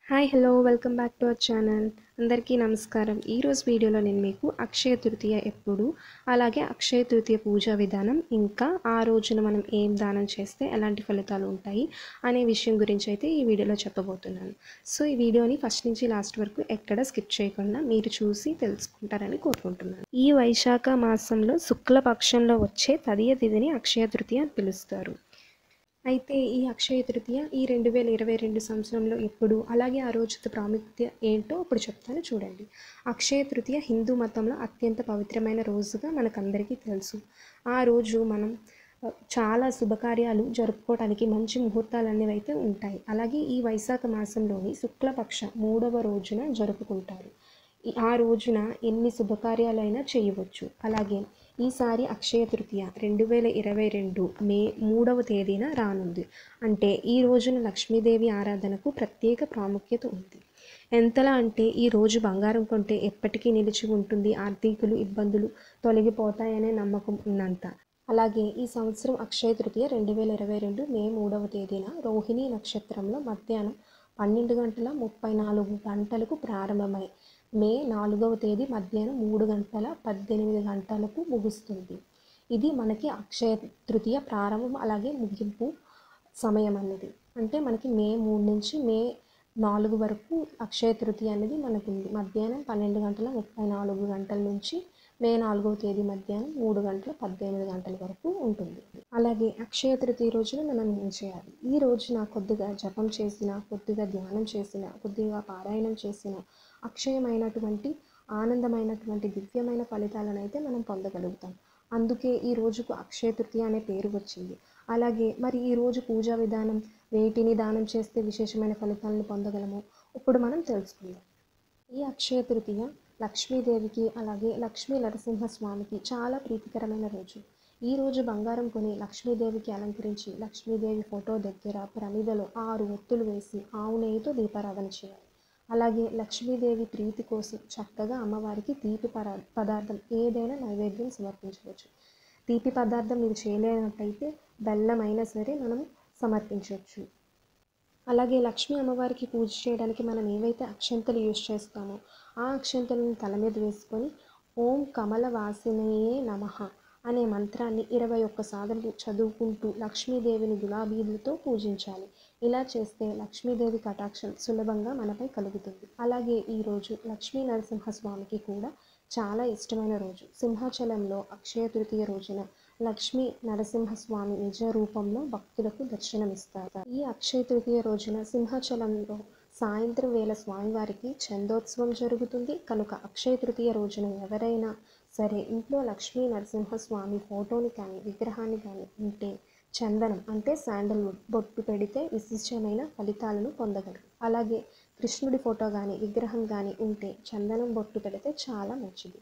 hi hello welcome back to our channel అందరికీ నమస్కారం ఈరోజు వీడియోలో నేను మీకు అక్షయ తృతీయ ఎప్పుడు అలాగే అక్షయ తృతీయ పూజా విధానం ఇంకా ఆ రోజున మనం ఏం దానం చేస్తే ఎలాంటి ఫలితాలు ఉంటాయి అనే విషయం గురించి అయితే ఈ వీడియోలో చెప్పబోతున్నాను సో ఈ వీడియోని ఫస్ట్ నుంచి లాస్ట్ వరకు ఎక్కడ స్కిప్ చేయకుండా మీరు చూసి తెలుసుకుంటారని కోరుకుంటున్నాను ఈ వైశాఖ మాసంలో శుక్లపక్షంలో వచ్చే తదియ తిథిని అక్షయ తృతీయ అని పిలుస్తారు అయితే ఈ అక్షయ తృతీయ ఈ రెండు వేల ఇరవై రెండు సంవత్సరంలో ఎప్పుడు అలాగే ఆ రోజు ప్రాముఖ్యత ఏంటో ఇప్పుడు చెప్తాను చూడండి అక్షయ తృతీయ హిందూ మతంలో అత్యంత పవిత్రమైన రోజుగా మనకందరికీ తెలుసు ఆ రోజు మనం ఆ, చాలా శుభకార్యాలు జరుపుకోవడానికి మంచి ముహూర్తాలు అనేవి అయితే ఉంటాయి అలాగే ఈ వైశాఖ మాసంలోని శుక్లపక్ష మూడవ రోజున జరుపుకుంటారు ఈ- ఆ రోజున ఎన్ని శుభకార్యాలైనా చేయవచ్చు అలాగే ఈసారి అక్షయ తృతీయ రెండు వేల ఇరవై రెండు మే మూడవ తేదీన రానుంది అంటే ఈ రోజున లక్ష్మీదేవి ఆరాధనకు ప్రత్యేక ప్రాముఖ్యత ఉంది ఎంతలా అంటే ఈ రోజు బంగారం కొంటే ఎప్పటికీ నిలిచి ఉంటుంది ఆర్థికులు ఇబ్బందులు తొలగిపోతాయనే నమ్మకం ఉన్నంత అలాగే ఈ సంవత్సరం అక్షయ తృతీయ రెండు వేల ఇరవై రెండు మే మూడవ తేదీన రోహిణి నక్షత్రంలో మధ్యాహ్నం పన్నెండు గంటల ముప్పై నాలుగు గంటలకు ప్రారంభమై మే నాలుగవ తేదీ మధ్యాహ్నం మూడు గంటల పద్దెనిమిది గంటలకు ముగుస్తుంది ఇది మనకి అక్షయ తృతీయ ప్రారంభం అలాగే ముగింపు సమయం అనేది అంటే మనకి మే మూడు నుంచి మే నాలుగు వరకు అక్షయ తృతీయ అనేది మనకు ఉంది మధ్యాహ్నం పన్నెండు గంటల ముప్పై నాలుగు గంటల నుంచి మే నాలుగవ తేదీ మధ్యాహ్నం మూడు గంటల పద్దెనిమిది గంటల వరకు ఉంటుంది అలాగే అక్షయ తృతీయ రోజున మనం ఏం చేయాలి ఈ రోజున కొద్దిగా జపం చేసిన కొద్దిగా ధ్యానం చేసిన కొద్దిగా పారాయణం చేసిన అక్షయమైనటువంటి ఆనందమైనటువంటి దివ్యమైన ఫలితాలను అయితే మనం పొందగలుగుతాం అందుకే ఈ రోజుకు అక్షయ తృతీయ అనే పేరు వచ్చింది అలాగే మరి ఈ రోజు పూజా విధానం వేటిని దానం చేస్తే విశేషమైన ఫలితాలను పొందగలమో ఇప్పుడు మనం తెలుసుకుందాం ఈ అక్షయ తృతీయ లక్ష్మీదేవికి అలాగే లక్ష్మీ నరసింహస్వామికి చాలా ప్రీతికరమైన రోజు ఈ రోజు బంగారం కొని లక్ష్మీదేవికి అలంకరించి లక్ష్మీదేవి ఫోటో దగ్గర ప్రమిదలో ఆరు ఒత్తులు వేసి ఆవు నెయ్యితో దీపారాధన చేయాలి అలాగే లక్ష్మీదేవి ప్రీతి కోసం చక్కగా అమ్మవారికి తీపి పరా పదార్థం ఏదైనా నైవేద్యం సమర్పించవచ్చు తీపి పదార్థం మీరు చేయలేనట్టయితే బెల్లం అయినా సరే మనం సమర్పించవచ్చు అలాగే లక్ష్మీ అమ్మవారికి పూజ చేయడానికి మనం ఏవైతే అక్షంతలు యూజ్ చేస్తామో ఆ అక్షంతలను తల మీద వేసుకొని ఓం కమల వాసినయే నమః అనే మంత్రాన్ని ఇరవై ఒక్క సార్లు చదువుకుంటూ లక్ష్మీదేవిని గులాబీలతో పూజించాలి ఇలా చేస్తే లక్ష్మీదేవి కటాక్షం సులభంగా మనపై కలుగుతుంది అలాగే ఈరోజు లక్ష్మీ నరసింహస్వామికి కూడా చాలా ఇష్టమైన రోజు సింహాచలంలో అక్షయ తృతీయ రోజున లక్ష్మీ నరసింహస్వామి నిజ రూపంలో భక్తులకు దర్శనమిస్తారు ఈ అక్షయ తృతీయ రోజున సింహాచలంలో సాయంత్రం వేళ స్వామివారికి చందోత్సవం జరుగుతుంది కనుక అక్షయ తృతీయ రోజున ఎవరైనా సరే ఇంట్లో లక్ష్మీ నరసింహస్వామి ఫోటోని కానీ విగ్రహాన్ని కానీ ఉంటే చందనం అంటే శాండల్వుడ్ బొట్టు పెడితే విశిష్టమైన ఫలితాలను పొందగలరు అలాగే కృష్ణుడి ఫోటో కానీ విగ్రహం కానీ ఉంటే చందనం బొట్టు పెడితే చాలా మంచిది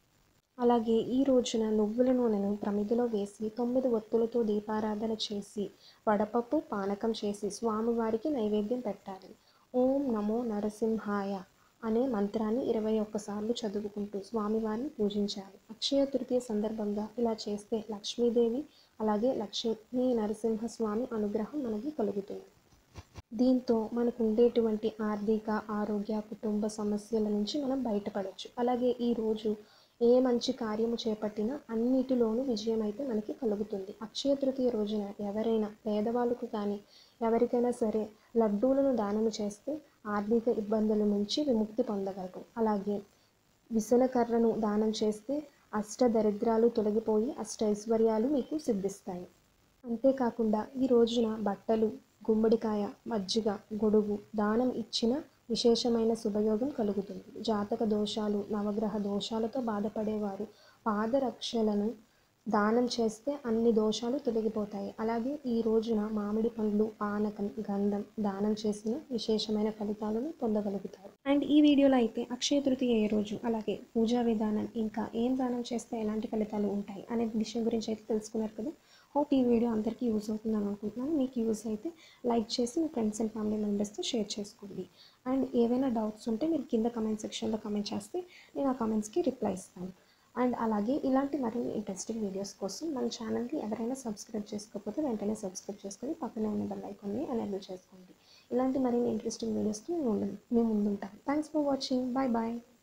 అలాగే ఈ రోజున నువ్వుల నూనెను ప్రమిదలో వేసి తొమ్మిది ఒత్తులతో దీపారాధన చేసి వడపప్పు పానకం చేసి స్వామివారికి నైవేద్యం పెట్టాలి ఓం నమో నరసింహాయ అనే మంత్రాన్ని ఇరవై ఒక్కసార్లు చదువుకుంటూ స్వామివారిని పూజించాలి అక్షయ తృతీయ సందర్భంగా ఇలా చేస్తే లక్ష్మీదేవి అలాగే లక్ష్మీ నరసింహస్వామి అనుగ్రహం మనకి కలుగుతుంది దీంతో మనకు ఉండేటువంటి ఆర్థిక ఆరోగ్య కుటుంబ సమస్యల నుంచి మనం బయటపడవచ్చు అలాగే ఈ రోజు ఏ మంచి కార్యము చేపట్టినా అన్నిటిలోనూ విజయం అయితే మనకి కలుగుతుంది అక్షయ తృతీయ రోజున ఎవరైనా పేదవాళ్ళకు కానీ ఎవరికైనా సరే లడ్డూలను దానము చేస్తే ఆర్థిక ఇబ్బందుల నుంచి విముక్తి పొందగలరు అలాగే విసనకర్రను దానం చేస్తే అష్ట దరిద్రాలు తొలగిపోయి అష్ట ఐశ్వర్యాలు మీకు సిద్ధిస్తాయి అంతేకాకుండా ఈ రోజున బట్టలు గుమ్మడికాయ మజ్జిగ గొడుగు దానం ఇచ్చిన విశేషమైన శుభయోగం కలుగుతుంది జాతక దోషాలు నవగ్రహ దోషాలతో బాధపడేవారు పాదరక్షలను దానం చేస్తే అన్ని దోషాలు తొలగిపోతాయి అలాగే ఈ రోజున మామిడి పండ్లు పానకం గంధం దానం చేసిన విశేషమైన ఫలితాలను పొందగలుగుతారు అండ్ ఈ వీడియోలో అయితే అక్షయ తృతీయ ఏ రోజు అలాగే పూజా విధానం ఇంకా ఏం దానం చేస్తే ఎలాంటి ఫలితాలు ఉంటాయి అనే విషయం గురించి అయితే తెలుసుకున్నారు కదా హోప్ ఈ వీడియో అందరికీ యూజ్ అవుతుందని అనుకుంటున్నాను మీకు యూజ్ అయితే లైక్ చేసి మీ ఫ్రెండ్స్ అండ్ ఫ్యామిలీ మెంబర్స్తో షేర్ చేసుకోండి అండ్ ఏవైనా డౌట్స్ ఉంటే మీరు కింద కమెంట్ సెక్షన్లో కమెంట్ చేస్తే నేను ఆ కమెంట్స్కి రిప్లై ఇస్తాను అండ్ అలాగే ఇలాంటి మరిన్ని ఇంట్రెస్టింగ్ వీడియోస్ కోసం మన ఛానల్కి ఎవరైనా సబ్స్క్రైబ్ చేసుకోకపోతే వెంటనే సబ్స్క్రైబ్ చేసుకొని పక్కనే ఉన్న బెల్ ఐకాన్ని ఎనేబుల్ చేసుకోండి ఇలాంటి మరిన్ని ఇంట్రెస్టింగ్ వీడియోస్కి మేము ఉండం మేము ముందుంటాం thanks for watching bye bye